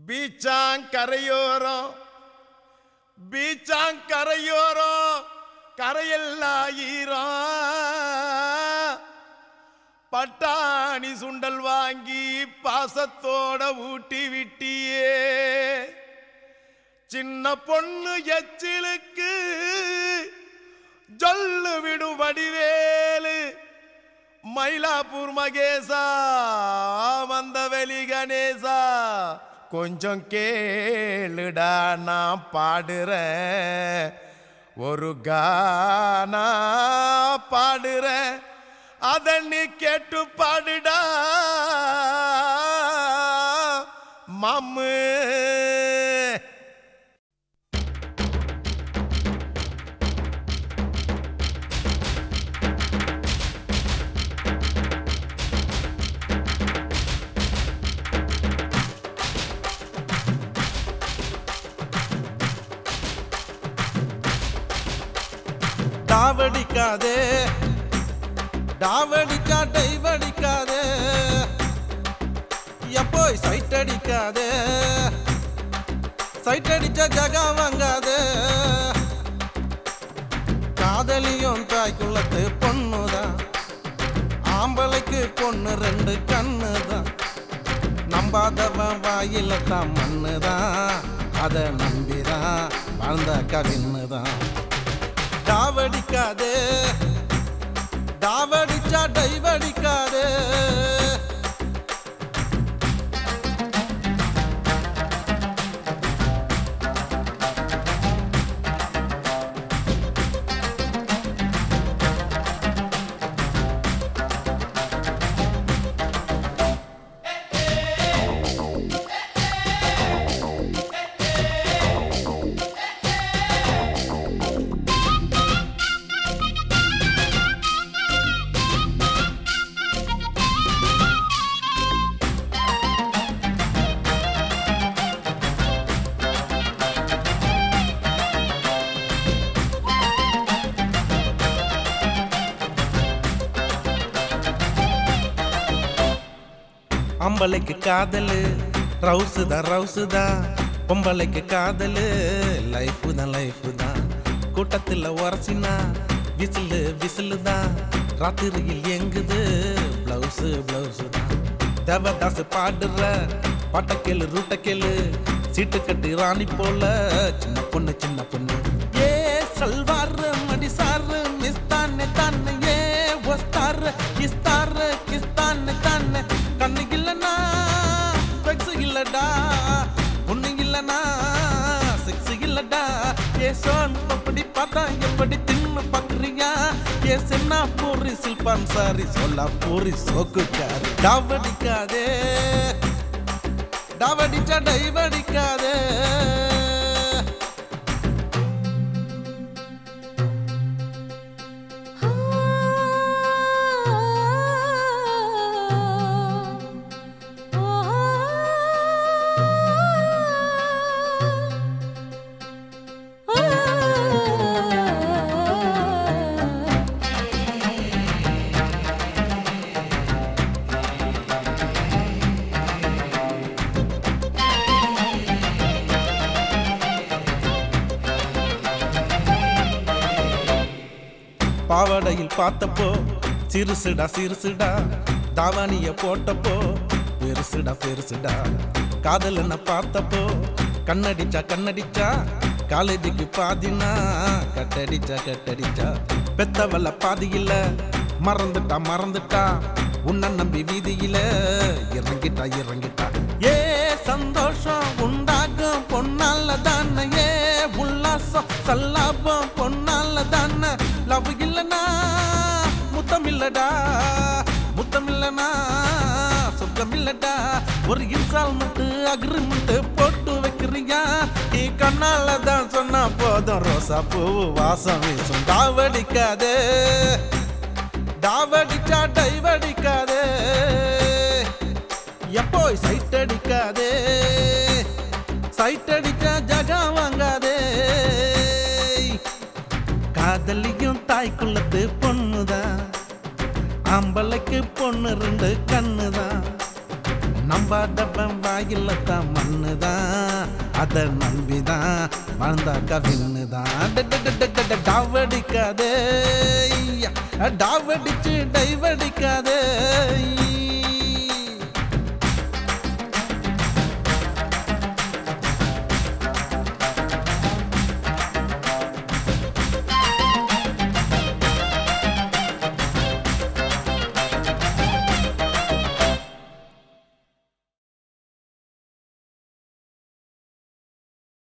பீச்சாங்கரையோரம் பீச்சாங்கரையோரம் கரையெல்லாம் ஈரம் பட்டாணி சுண்டல் வாங்கி பாசத்தோட ஊட்டி விட்டியே சின்ன பொண்ணு எச்சிலுக்கு ஜொல்லு விடும் வடிவேலு மயிலாப்பூர் மகேசா வந்தவெளி கணேசா கொஞ்சம் கேளுடா நான் பாடுறேன் ஒரு கானா பாடுறேன் அத நீ கேட்டு பாடுடா மாமு டாவடிக்காதே டாவடிக்கா டைவடிக்காதே எப்போய் சைட் அடிக்காதே சைட் அடிச்ச ஜகா வாங்காதே காதலியும் தாய்க்குள்ளத்து பொண்ணுதான் ஆம்பளைக்கு பொண்ணு ரெண்டு கண்ணுதான் நம்பாதவன் வாயில தான் மண்ணுதான் அதை நம்பிதான் வாழ்ந்த கவின்னுதான் டாவடிக்காதே டாவடிச்சா டைவடிக்காதே அம்பளைக்கு காதலு ரவுசு தான் ரவுசு தான் பொம்பளைக்கு காதலு லைஃபு தான் லைஃபு தான் கூட்டத்தில் உரசினா விசிலு விசிலு தான் ராத்திரியில் எங்குது பிளவுஸு பிளவுஸு தான் தேவதாசு பாடுற பாட்டக்கேளு ரூட்டக்கேளு சீட்டு கட்டி ராணி போல சின்ன பொண்ணு சின்ன பொண்ணு ஏ சல்வார் மடி சாரு மிஸ் தானே தானே ஏ ஒஸ்தார் கிஸ்தார் கிஸ்தானே தானே கண்ணு இல்லனா செக்ஸ் இல்லடா பொண்ணு இல்லனா செக்ஸ் இல்லடா ஏ சோன் அப்படி பார்த்தா எப்படி தின்னு பாக்குறியா ஏ சென்னா பூரி சில்பான் சாரி சொல்ல பூரி சோக்குக்காரு டாவடிக்காதே டாவடிச்சா டைவடிக்காதே பாவாடையில் பார்த்தப்போ சிறுசுடா சிறுசுடா தாவாணிய போட்டப்போ பெருசுடா பெருசுடா காதல் என்ன பார்த்தப்போ கண்ணடிச்சா கண்ணடிச்சா காலேஜுக்கு பாதினா கட்டடிச்சா கட்டடிச்சா பெத்தவல்ல பாதியில மறந்துட்டா மறந்துட்டா உன்னை நம்பி வீதியில இறங்கிட்டா இறங்கிட்டா ஏ சந்தோஷம் உண்டாகும் பொன்னால தானே ஏ உல்லாசம் சல்லாபம் பொன்னால தானே லவ் இல்லனா முத்தம் இல்லடா முத்தம் இல்லனா சுத்தம் இல்லடா ஒரு இன்ஸ்டால்மெண்ட் அக்ரிமெண்ட் போட்டு வைக்கிறியா நீ கண்ணால தான் சொன்னா போதும் ரோசா பூ வாசம் வீசும் டாவடிக்காதே டாவடிச்சா டைவடிக்காதே எப்போ சைட் அடிக்காதே சைட் அடிச்சா ஜகா வாங்காதே காதலியும் தாய்க்குள்ளத்து பொண்ணுதான் ஆம்பளைக்கு பொண்ணு ரெண்டு கண்ணுதான் நம்பாதவன் வாயில தான் மண்ணுதான் அத நம்பிதான் வாழ்ந்தாக்கா விண்ணுதான் டாவடிக்காதே டாவடிச்சு டைவடிக்காதே